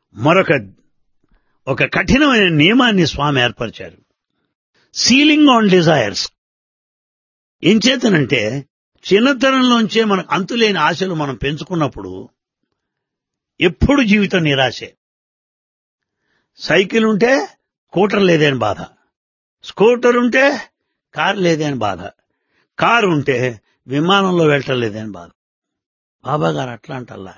మరొక ఒక కఠినమైన నియమాన్ని స్వామి ఏర్పరిచారు సీలింగ్ ఆన్ డిజైర్స్ ఏం చేతనంటే చిన్నతనంలోంచే మనకు అంతులేని ఆశలు మనం పెంచుకున్నప్పుడు ఎప్పుడు జీవితం నిరాశే సైకిల్ ఉంటే స్కూటర్ లేదే అని బాధ స్కూటర్ ఉంటే కారు లేదే అని బాధ కారు ఉంటే విమానంలో వెళ్ళటం లేదే అని బాధ బాబా గారు అట్లా అంటల్లా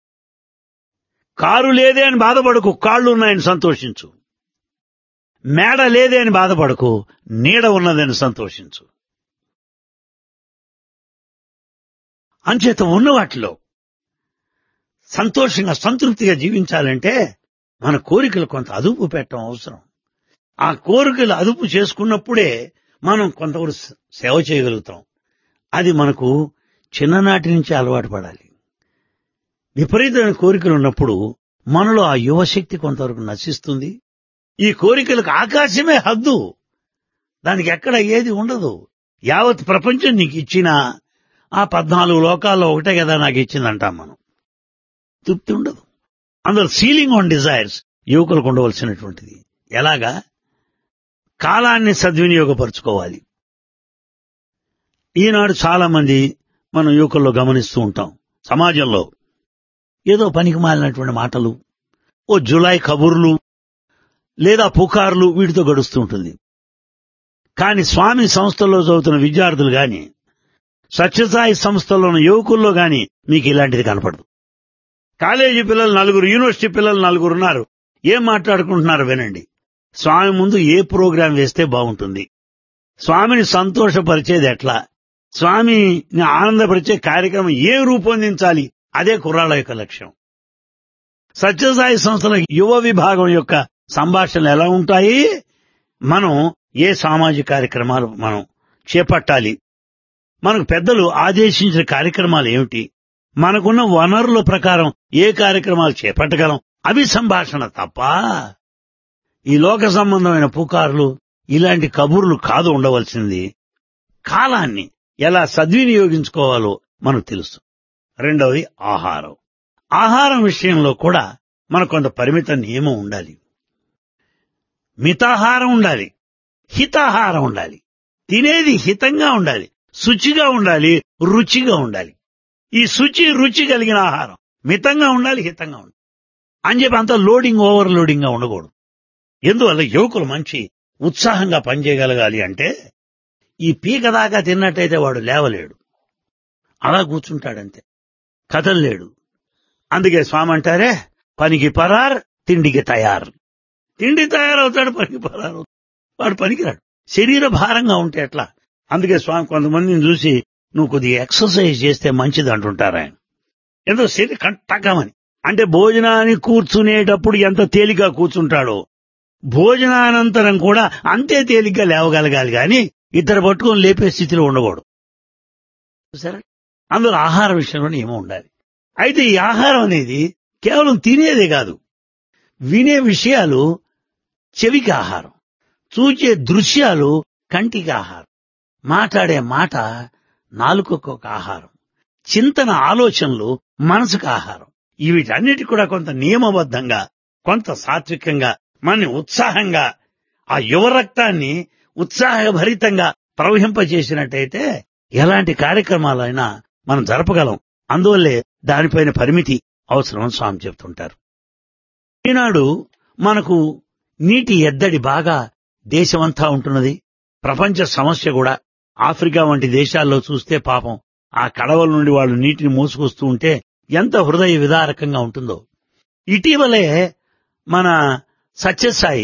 కారు లేదే అని బాధపడకు కాళ్ళు ఉన్నాయని సంతోషించు మేడ లేదే అని బాధపడకు నీడ ఉన్నదని సంతోషించు అంచేత ఉన్న వాటిలో సంతోషంగా సంతృప్తిగా జీవించాలంటే మన కోరికలు కొంత అదుపు పెట్టడం అవసరం ఆ కోరికలు అదుపు చేసుకున్నప్పుడే మనం కొంతవరకు సేవ చేయగలుగుతాం అది మనకు చిన్ననాటి నుంచి అలవాటు పడాలి విపరీతమైన కోరికలు ఉన్నప్పుడు మనలో ఆ యువశక్తి కొంతవరకు నశిస్తుంది ఈ కోరికలకు ఆకాశమే హద్దు దానికి ఎక్కడ ఏది ఉండదు యావత్ ప్రపంచం నీకు ఇచ్చినా ఆ పద్నాలుగు లోకాల్లో ఒకటే కదా నాకు ఇచ్చిందంటాం మనం తృప్తి ఉండదు అందులో సీలింగ్ ఆన్ డిజైర్స్ యువకులకు ఉండవలసినటువంటిది ఎలాగా కాలాన్ని సద్వినియోగపరుచుకోవాలి ఈనాడు చాలా మంది మనం యువకుల్లో గమనిస్తూ ఉంటాం సమాజంలో ఏదో పనికి మాలినటువంటి మాటలు ఓ జులై కబుర్లు లేదా పుకార్లు వీటితో గడుస్తూ ఉంటుంది కాని స్వామి సంస్థల్లో చదువుతున్న విద్యార్థులు గాని సత్యసాయి సంస్థల్లో ఉన్న యువకుల్లో గాని మీకు ఇలాంటిది కనపడదు కాలేజీ పిల్లలు నలుగురు యూనివర్సిటీ పిల్లలు నలుగురు ఉన్నారు ఏం మాట్లాడుకుంటున్నారు వినండి స్వామి ముందు ఏ ప్రోగ్రాం వేస్తే బాగుంటుంది స్వామిని సంతోషపరిచేది ఎట్లా స్వామిని ఆనందపరిచే కార్యక్రమం ఏం రూపొందించాలి అదే కుర్రాళ్ళ యొక్క లక్ష్యం సత్యసాయి సంస్థల యువ విభాగం యొక్క సంభాషణలు ఎలా ఉంటాయి మనం ఏ సామాజిక కార్యక్రమాలు మనం చేపట్టాలి మనకు పెద్దలు ఆదేశించిన కార్యక్రమాలు ఏమిటి మనకున్న వనరుల ప్రకారం ఏ కార్యక్రమాలు చేపట్టగలం అవి సంభాషణ తప్ప ఈ లోక సంబంధమైన పుకార్లు ఇలాంటి కబుర్లు కాదు ఉండవలసింది కాలాన్ని ఎలా సద్వినియోగించుకోవాలో మనకు తెలుసు రెండవది ఆహారం ఆహారం విషయంలో కూడా మనకు కొంత పరిమిత నియమం ఉండాలి మితాహారం ఉండాలి హితాహారం ఉండాలి తినేది హితంగా ఉండాలి శుచిగా ఉండాలి రుచిగా ఉండాలి ఈ శుచి రుచి కలిగిన ఆహారం మితంగా ఉండాలి హితంగా ఉండాలి అని చెప్పి అంత లోడింగ్ ఓవర్ లోడింగ్ గా ఉండకూడదు ఎందువల్ల యువకులు మంచి ఉత్సాహంగా పనిచేయగలగాలి అంటే ఈ పీక దాకా తిన్నట్టయితే వాడు లేవలేడు అలా కూర్చుంటాడంతే కదలలేడు అందుకే స్వామి అంటారే పనికి పరార్ తిండికి తయారు తిండి తయారవుతాడు పనికి పరారు వాడు పనికిరాడు శరీర భారంగా ఉంటే ఎట్లా అందుకే స్వామి కొంతమందిని చూసి నువ్వు కొద్దిగా ఎక్సర్సైజ్ చేస్తే మంచిది అంటుంటారు ఆయన ఎంతో శరీర కంటకమని అంటే భోజనాన్ని కూర్చునేటప్పుడు ఎంత తేలిగ్గా కూర్చుంటాడో భోజనానంతరం కూడా అంతే తేలిగ్గా లేవగలగాలి గాని ఇద్దరు పట్టుకొని లేపే స్థితిలో ఉండకూడదు సరే అందులో ఆహార విషయంలో ఏమో ఉండాలి అయితే ఈ ఆహారం అనేది కేవలం తినేదే కాదు వినే విషయాలు చెవికి ఆహారం చూచే దృశ్యాలు కంటికి ఆహారం మాట్లాడే మాట నాలుకకు ఒక ఆహారం చింతన ఆలోచనలు మనసుకు ఆహారం వీటన్నిటి కూడా కొంత నియమబద్ధంగా కొంత సాత్వికంగా మన ఉత్సాహంగా ఆ యువ రక్తాన్ని ఉత్సాహభరితంగా ప్రవహింపజేసినట్టయితే ఎలాంటి కార్యక్రమాలైనా మనం జరపగలం అందువల్లే దానిపైన పరిమితి అవసరం స్వామి చెప్తుంటారు ఈనాడు మనకు నీటి ఎద్దడి బాగా దేశమంతా ఉంటున్నది ప్రపంచ సమస్య కూడా ఆఫ్రికా వంటి దేశాల్లో చూస్తే పాపం ఆ కడవల నుండి వాళ్ళు నీటిని మోసుకొస్తూ ఉంటే ఎంత హృదయ విదారకంగా ఉంటుందో ఇటీవలే మన సత్యసాయి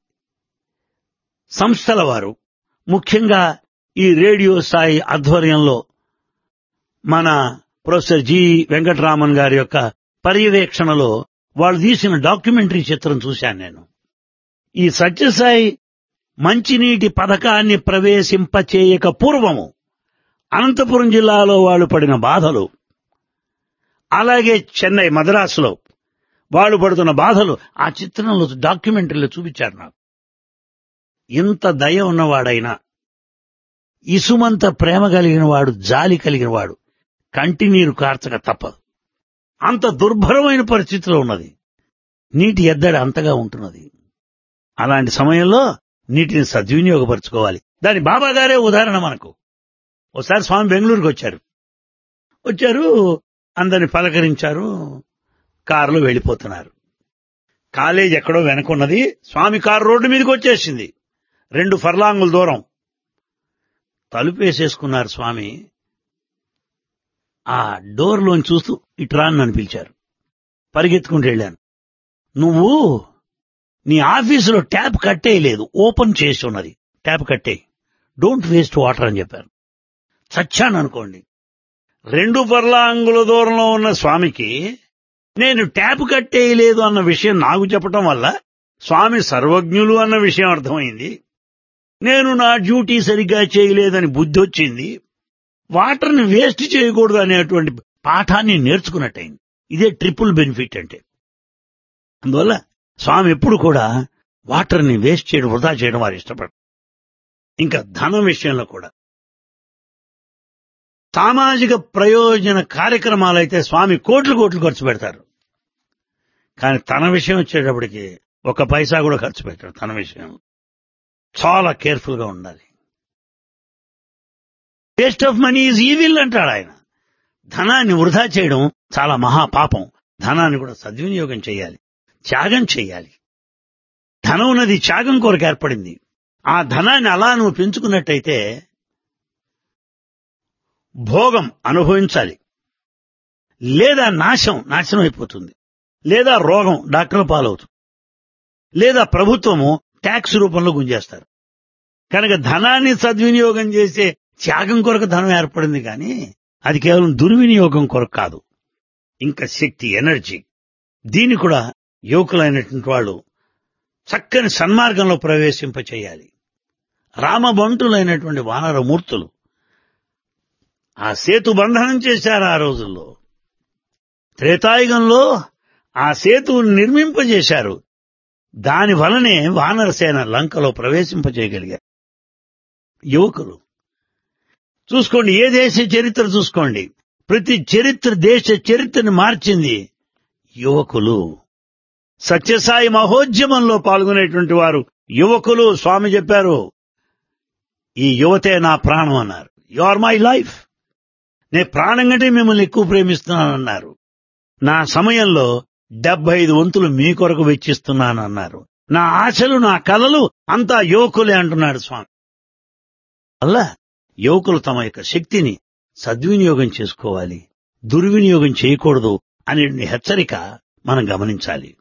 సంస్థల వారు ముఖ్యంగా ఈ రేడియో స్థాయి ఆధ్వర్యంలో మన ప్రొఫెసర్ జి వెంకటరామన్ గారి యొక్క పర్యవేక్షణలో వాళ్ళు తీసిన డాక్యుమెంటరీ చిత్రం చూశాను నేను ఈ సత్యసాయి మంచినీటి పథకాన్ని ప్రవేశింపచేయక పూర్వము అనంతపురం జిల్లాలో వాళ్ళు పడిన బాధలు అలాగే చెన్నై మద్రాసులో వాళ్ళు పడుతున్న బాధలు ఆ చిత్రంలో డాక్యుమెంటరీలో చూపించారు నాకు ఇంత దయ ఉన్నవాడైనా ఇసుమంత ప్రేమ కలిగిన వాడు జాలి కలిగిన వాడు కంటి నీరు కార్చక తప్పదు అంత దుర్భరమైన పరిస్థితిలో ఉన్నది నీటి ఎద్దడి అంతగా ఉంటున్నది అలాంటి సమయంలో నీటిని సద్వినియోగపరచుకోవాలి దాని బాబా గారే ఉదాహరణ మనకు ఒకసారి స్వామి బెంగళూరుకి వచ్చారు వచ్చారు అందరిని పలకరించారు కారులో వెళ్ళిపోతున్నారు కాలేజ్ ఎక్కడో వెనకున్నది స్వామి కారు రోడ్డు మీదకి వచ్చేసింది రెండు ఫర్లాంగుల దూరం తలుపు వేసేసుకున్నారు స్వామి ఆ డోర్లోని చూస్తూ ఇట్రా అని నన్ను పిలిచారు పరిగెత్తుకుంటూ వెళ్ళాను నువ్వు నీ ఆఫీసులో ట్యాప్ కట్టేయలేదు ఓపెన్ చేసి ఉన్నది ట్యాప్ కట్టే డోంట్ వేస్ట్ వాటర్ అని చెప్పారు చచ్చాను అనుకోండి రెండు పర్లాంగుల దూరంలో ఉన్న స్వామికి నేను ట్యాప్ కట్టేయలేదు అన్న విషయం నాకు చెప్పటం వల్ల స్వామి సర్వజ్ఞులు అన్న విషయం అర్థమైంది నేను నా డ్యూటీ సరిగ్గా చేయలేదని బుద్ధి వచ్చింది వాటర్ని వేస్ట్ చేయకూడదు అనేటువంటి పాఠాన్ని నేర్చుకున్నట్టయింది ఇదే ట్రిపుల్ బెనిఫిట్ అంటే అందువల్ల స్వామి ఎప్పుడు కూడా వాటర్ని వేస్ట్ చేయడం వృధా చేయడం వారు ఇష్టపడరు ఇంకా ధనం విషయంలో కూడా సామాజిక ప్రయోజన కార్యక్రమాలైతే స్వామి కోట్లు కోట్లు ఖర్చు పెడతారు కానీ తన విషయం వచ్చేటప్పటికి ఒక పైసా కూడా ఖర్చు పెట్టారు తన విషయం చాలా కేర్ఫుల్ గా ఉండాలి waste of money is evil అంటాడు ఆయన ధనాన్ని వృధా చేయడం చాలా మహాపాపం ధనాన్ని కూడా సద్వినియోగం చేయాలి త్యాగం చేయాలి ధనం ఉన్నది త్యాగం కొరకు ఏర్పడింది ఆ ధనాన్ని అలా నువ్వు పెంచుకున్నట్టయితే భోగం అనుభవించాలి లేదా నాశం నాశనం అయిపోతుంది లేదా రోగం డాక్టర్ల పాలవుతుంది లేదా ప్రభుత్వము ట్యాక్స్ రూపంలో గుంజేస్తారు కనుక ధనాన్ని సద్వినియోగం చేసే త్యాగం కొరకు ధనం ఏర్పడింది కానీ అది కేవలం దుర్వినియోగం కొరకు కాదు ఇంకా శక్తి ఎనర్జీ దీన్ని కూడా యువకులైనటువంటి వాళ్ళు చక్కని సన్మార్గంలో ప్రవేశింపచేయాలి రామబంటులైనటువంటి వానరమూర్తులు ఆ సేతు బంధనం చేశారు ఆ రోజుల్లో త్రేతాయుగంలో ఆ సేతువును నిర్మింపజేశారు దాని వలనే వానరసేన లంకలో ప్రవేశింపజేయగలిగారు యువకులు చూసుకోండి ఏ దేశ చరిత్ర చూసుకోండి ప్రతి చరిత్ర దేశ చరిత్రని మార్చింది యువకులు సత్యసాయి మహోద్యమంలో పాల్గొనేటువంటి వారు యువకులు స్వామి చెప్పారు ఈ యువతే నా ప్రాణం అన్నారు యు ఆర్ మై లైఫ్ నే ప్రాణం కంటే మిమ్మల్ని ఎక్కువ ప్రేమిస్తున్నానన్నారు నా సమయంలో డెబ్బై ఐదు వంతులు మీ కొరకు వెచ్చిస్తున్నానన్నారు నా ఆశలు నా కలలు అంతా యువకులే అంటున్నాడు స్వామి అల్లా యువకులు తమ యొక్క శక్తిని సద్వినియోగం చేసుకోవాలి దుర్వినియోగం చేయకూడదు అనే హెచ్చరిక మనం గమనించాలి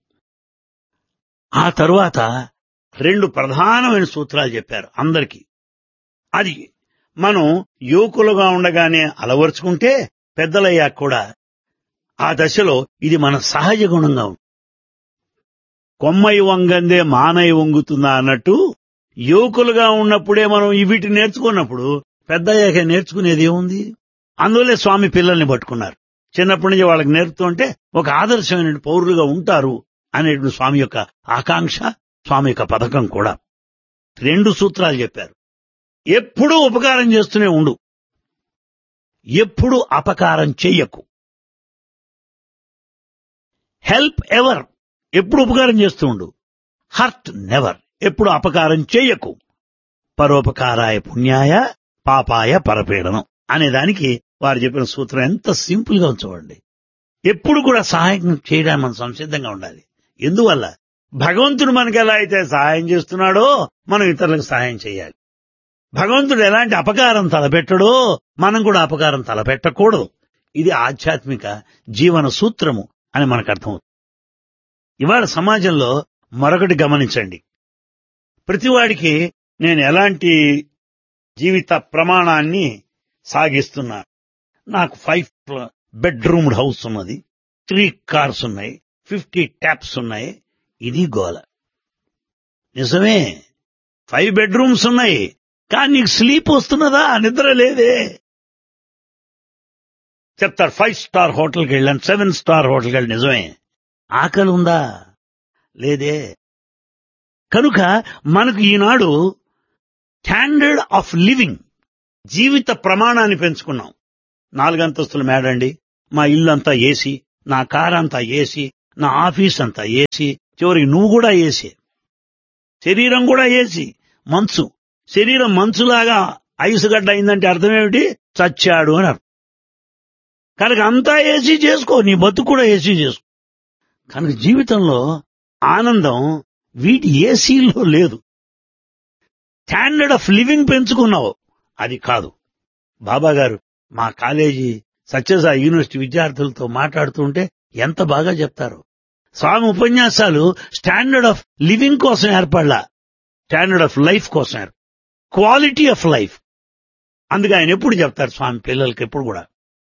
ఆ తరువాత రెండు ప్రధానమైన సూత్రాలు చెప్పారు అందరికీ అది మనం యువకులుగా ఉండగానే అలవరుచుకుంటే పెద్దలయ్యాక కూడా ఆ దశలో ఇది మన సహజ గుణంగా ఉంది కొమ్మై వంగందే మానై వంగుతుందా అన్నట్టు యువకులుగా ఉన్నప్పుడే మనం వీటిని నేర్చుకున్నప్పుడు పెద్ద అయ్యాక నేర్చుకునేది ఏముంది అందువల్లే స్వామి పిల్లల్ని పట్టుకున్నారు చిన్నప్పటి నుంచి వాళ్ళకి నేర్పుతుంటే ఒక ఆదర్శమైన పౌరులుగా ఉంటారు అనేటువంటి స్వామి యొక్క ఆకాంక్ష స్వామి యొక్క పథకం కూడా రెండు సూత్రాలు చెప్పారు ఎప్పుడూ ఉపకారం చేస్తూనే ఉండు ఎప్పుడు అపకారం చెయ్యకు హెల్ప్ ఎవర్ ఎప్పుడు ఉపకారం చేస్తూ ఉండు హర్ట్ నెవర్ ఎప్పుడు అపకారం చెయ్యకు పరోపకారాయ పుణ్యాయ పాపాయ పరపీడనం అనే దానికి వారు చెప్పిన సూత్రం ఎంత సింపుల్ గా చూడండి ఎప్పుడు కూడా సహాయం చేయడానికి మనం సంసిద్ధంగా ఉండాలి ఎందువల్ల భగవంతుడు మనకి ఎలా అయితే సహాయం చేస్తున్నాడో మనం ఇతరులకు సహాయం చేయాలి భగవంతుడు ఎలాంటి అపకారం తలపెట్టడో మనం కూడా అపకారం తలపెట్టకూడదు ఇది ఆధ్యాత్మిక జీవన సూత్రము అని మనకు అర్థమవుతుంది ఇవాళ సమాజంలో మరొకటి గమనించండి ప్రతివాడికి నేను ఎలాంటి జీవిత ప్రమాణాన్ని సాగిస్తున్నా నాకు ఫైవ్ బెడ్రూమ్డ్ హౌస్ ఉన్నది త్రీ కార్స్ ఉన్నాయి ఫిఫ్టీ ట్యాప్స్ ఉన్నాయి ఇది గోల నిజమే ఫైవ్ బెడ్రూమ్స్ ఉన్నాయి కానీ నీకు స్లీప్ వస్తున్నదా నిద్ర లేదే చెప్తారు ఫైవ్ స్టార్ హోటల్కి వెళ్ళాను సెవెన్ స్టార్ హోటల్కి వెళ్ళి నిజమే ఆకలి ఉందా లేదే కనుక మనకు ఈనాడు స్టాండర్డ్ ఆఫ్ లివింగ్ జీవిత ప్రమాణాన్ని పెంచుకున్నాం నాలుగంతస్తుల మేడండి మా ఇల్లు అంతా ఏసీ నా కార్ అంతా ఏసీ నా ఆఫీస్ అంతా ఏసీ చివరికి నువ్వు కూడా ఏసీ శరీరం కూడా ఏసీ మంచు శరీరం మంచులాగా ఐసుగడ్డ అయిందంటే అర్థం ఏమిటి చచ్చాడు అని అర్థం కనుక అంతా ఏసీ చేసుకో నీ బతుకు కూడా ఏసీ చేసుకో కనుక జీవితంలో ఆనందం వీటి ఏసీలో లేదు స్టాండర్డ్ ఆఫ్ లివింగ్ పెంచుకున్నావు అది కాదు బాబా గారు మా కాలేజీ సత్యసాయి యూనివర్సిటీ విద్యార్థులతో మాట్లాడుతుంటే ఎంత బాగా చెప్తారు స్వామి ఉపన్యాసాలు స్టాండర్డ్ ఆఫ్ లివింగ్ కోసం ఏర్పడలా స్టాండర్డ్ ఆఫ్ లైఫ్ కోసం ఏర్పడ క్వాలిటీ ఆఫ్ లైఫ్ అందుకే ఆయన ఎప్పుడు చెప్తారు స్వామి పిల్లలకి ఎప్పుడు కూడా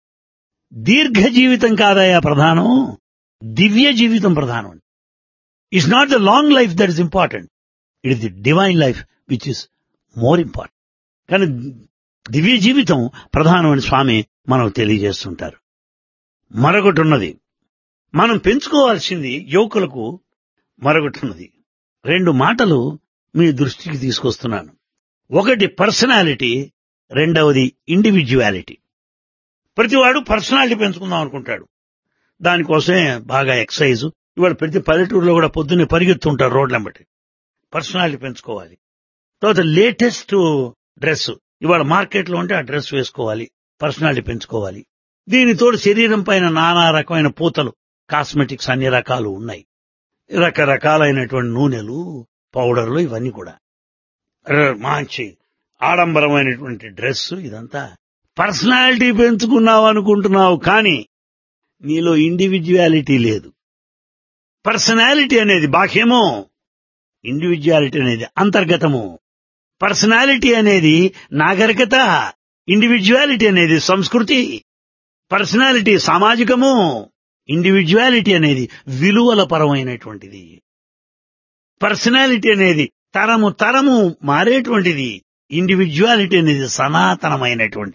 దీర్ఘ జీవితం కాదయా ప్రధానం దివ్య జీవితం ప్రధానం it's not the long life that is important it is the divine life which is more important కానీ దివ్య జీవితం ప్రధానమని స్వామి మనకు తెలియజేస్తుంటారు మరొకటి ఉన్నది మనం పెంచుకోవాల్సింది యువకులకు మరొకటి ఉన్నది రెండు మాటలు మీ దృష్టికి తీసుకొస్తున్నాను ఒకటి పర్సనాలిటీ రెండవది ఇండివిజువాలిటీ ప్రతివాడు పర్సనాలిటీ పెంచుకుందాం అనుకుంటాడు దానికోసమే బాగా ఎక్సర్సైజ్ ఇవాళ ప్రతి పల్లెటూరులో కూడా పొద్దున్నే పరిగెత్తుంటారు రోడ్లంబట్టి పర్సనాలిటీ పెంచుకోవాలి తర్వాత లేటెస్ట్ డ్రెస్ ఇవాళ మార్కెట్లో ఉంటే ఆ డ్రెస్ వేసుకోవాలి పర్సనాలిటీ పెంచుకోవాలి దీనితో శరీరం పైన నానా రకమైన పూతలు కాస్మెటిక్స్ అన్ని రకాలు ఉన్నాయి రకరకాలైనటువంటి నూనెలు పౌడర్లు ఇవన్నీ కూడా ర- మంచి ఆడంబరమైనటువంటి డ్రెస్ ఇదంతా పర్సనాలిటీ పెంచుకున్నావు అనుకుంటున్నావు కానీ నీలో ఇండివిజువాలిటీ లేదు పర్సనాలిటీ అనేది బాహ్యము ఇండివిజువాలిటీ అనేది అంతర్గతము పర్సనాలిటీ అనేది నాగరికత ఇండివిజువాలిటీ అనేది సంస్కృతి పర్సనాలిటీ సామాజికము ఇండివిజువాలిటీ అనేది విలువల పరమైనటువంటిది పర్సనాలిటీ అనేది తరము తరము మారేటువంటిది ఇండివిజువాలిటీ అనేది సనాతనమైనటువంటి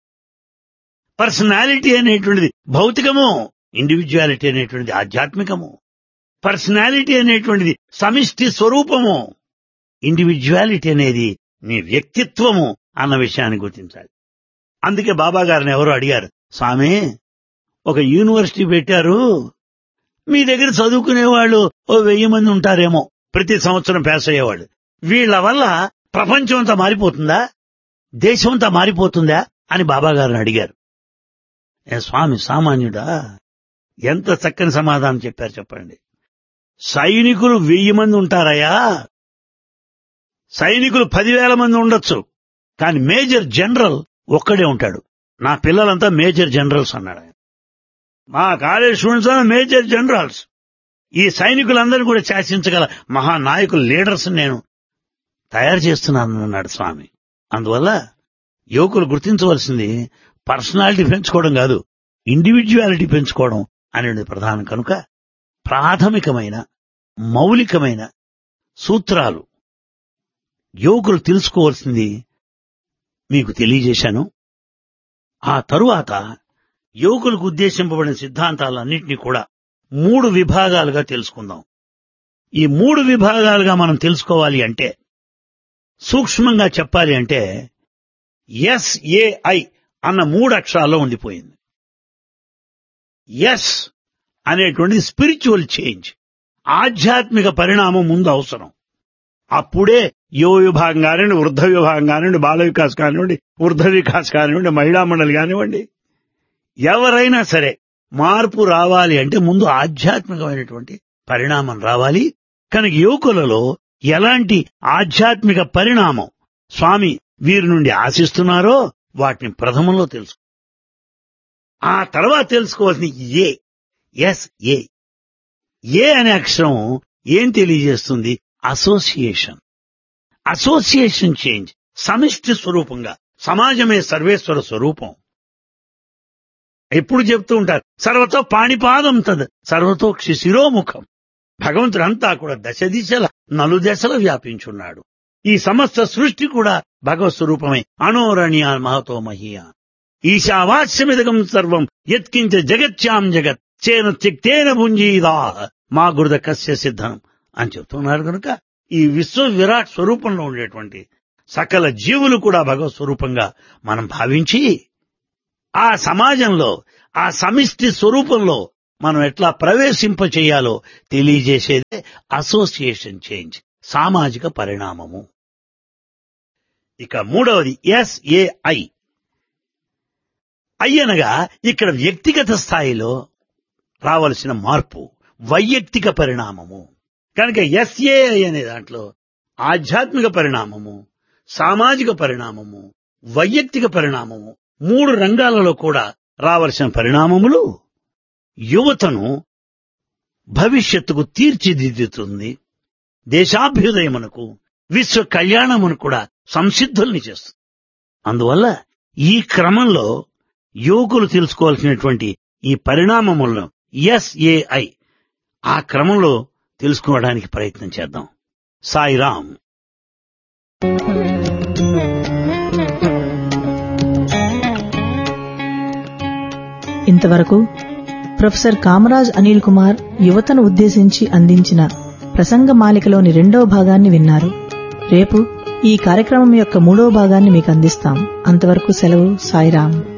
పర్సనాలిటీ అనేటువంటిది భౌతికము ఇండివిజువాలిటీ అనేటువంటిది ఆధ్యాత్మికము పర్సనాలిటీ అనేటువంటిది సమిష్టి స్వరూపము ఇండివిజువాలిటీ అనేది నీ వ్యక్తిత్వము అన్న విషయాన్ని గుర్తించాలి అందుకే బాబా గారిని ఎవరో అడిగారు స్వామి ఒక యూనివర్సిటీ పెట్టారు మీ దగ్గర చదువుకునే వాళ్ళు ఓ వెయ్యి మంది ఉంటారేమో ప్రతి సంవత్సరం పాస్ అయ్యేవాళ్ళు వీళ్ళ వల్ల ప్రపంచం అంతా మారిపోతుందా దేశం అంతా మారిపోతుందా అని బాబా గారిని అడిగారు ఏ స్వామి సామాన్యుడా ఎంత చక్కని సమాధానం చెప్పారు చెప్పండి సైనికులు వెయ్యి మంది ఉంటారయ్యా సైనికులు పదివేల మంది ఉండొచ్చు కానీ మేజర్ జనరల్ ఒక్కడే ఉంటాడు నా పిల్లలంతా మేజర్ జనరల్స్ అన్నాడు ఆయన మా కాలేజ్ స్టూడెంట్స్ అంతా మేజర్ జనరల్స్ ఈ సైనికులందరూ కూడా శాసించగల మహానాయకులు లీడర్స్ నేను తయారు చేస్తున్నాను అన్నాడు స్వామి అందువల్ల యువకులు గుర్తించవలసింది పర్సనాలిటీ పెంచుకోవడం కాదు ఇండివిజువాలిటీ పెంచుకోవడం అనేది ప్రధానం కనుక ప్రాథమికమైన మౌలికమైన సూత్రాలు యువకులు తెలుసుకోవాల్సింది మీకు తెలియజేశాను ఆ తరువాత యువకులకు ఉద్దేశింపబడిన సిద్ధాంతాలన్నింటినీ కూడా మూడు విభాగాలుగా తెలుసుకుందాం ఈ మూడు విభాగాలుగా మనం తెలుసుకోవాలి అంటే సూక్ష్మంగా చెప్పాలి అంటే ఎస్ఏఐ అన్న మూడు అక్షరాల్లో ఉండిపోయింది ఎస్ అనేటువంటిది స్పిరిచువల్ చేంజ్ ఆధ్యాత్మిక పరిణామం ముందు అవసరం అప్పుడే యువ విభాగం కానివ్వండి వృద్ధ విభాగం కానివ్వండి బాల వికాస్ కానివ్వండి వృద్ధ వికాస్ కానివ్వండి మహిళా మండలి కానివ్వండి ఎవరైనా సరే మార్పు రావాలి అంటే ముందు ఆధ్యాత్మికమైనటువంటి పరిణామం రావాలి కనుక యువకులలో ఎలాంటి ఆధ్యాత్మిక పరిణామం స్వామి వీరి నుండి ఆశిస్తున్నారో వాటిని ప్రథమంలో తెలుసు ఆ తర్వాత తెలుసుకోవాల్సింది ఏ ఎస్ ఏ ఏ అనే అక్షరం ఏం తెలియజేస్తుంది అసోసియేషన్ అసోసియేషన్ చేంజ్ సమిష్టి స్వరూపంగా సమాజమే సర్వేశ్వర స్వరూపం ఎప్పుడు చెప్తూ ఉంటారు సర్వతో పాణిపాదం తద్ సర్వతో శిశిరోముఖం భగవంతుడంతా కూడా దశ దిశల నలు దశల వ్యాపించున్నాడు ఈ సమస్త సృష్టి కూడా భగవత్ స్వరూపమే అనోరణ్య మహతో మహీయా ఈశావాస్యమిదగం సర్వం యత్కించ జగత్యాం జగత్ చేన త్యక్తేన భుంజీదా మా గురుద కస్య సిద్ధం అని చెప్తున్నారు కనుక ఈ విశ్వ విరాట్ స్వరూపంలో ఉండేటువంటి సకల జీవులు కూడా భగవత్ స్వరూపంగా మనం భావించి ఆ సమాజంలో ఆ సమిష్టి స్వరూపంలో మనం ఎట్లా ప్రవేశింప చేయాలో తెలియజేసేదే అసోసియేషన్ చేంజ్ సామాజిక పరిణామము ఇక మూడవది ఎస్ఏఐ ఐ అనగా ఇక్కడ వ్యక్తిగత స్థాయిలో రావలసిన మార్పు వైయక్తిక పరిణామము కనుక ఎస్ఏఐ అనే దాంట్లో ఆధ్యాత్మిక పరిణామము సామాజిక పరిణామము వైయక్తిక పరిణామము మూడు రంగాలలో కూడా రావలసిన పరిణామములు యువతను భవిష్యత్తుకు తీర్చిదిద్దుతుంది దేశాభ్యుదయమునకు విశ్వ కళ్యాణమును కూడా సంసిద్ధుల్ని చేస్తుంది అందువల్ల ఈ క్రమంలో యువకులు తెలుసుకోవాల్సినటువంటి ఈ పరిణామములను ఎస్ఏఐ ఆ క్రమంలో తెలుసుకోవడానికి ప్రయత్నం చేద్దాం సాయిరాం ఇంతవరకు ప్రొఫెసర్ కామరాజ్ అనిల్ కుమార్ యువతను ఉద్దేశించి అందించిన ప్రసంగ మాలికలోని రెండవ భాగాన్ని విన్నారు రేపు ఈ కార్యక్రమం యొక్క మూడవ భాగాన్ని మీకు అందిస్తాం అంతవరకు సెలవు సాయిరాం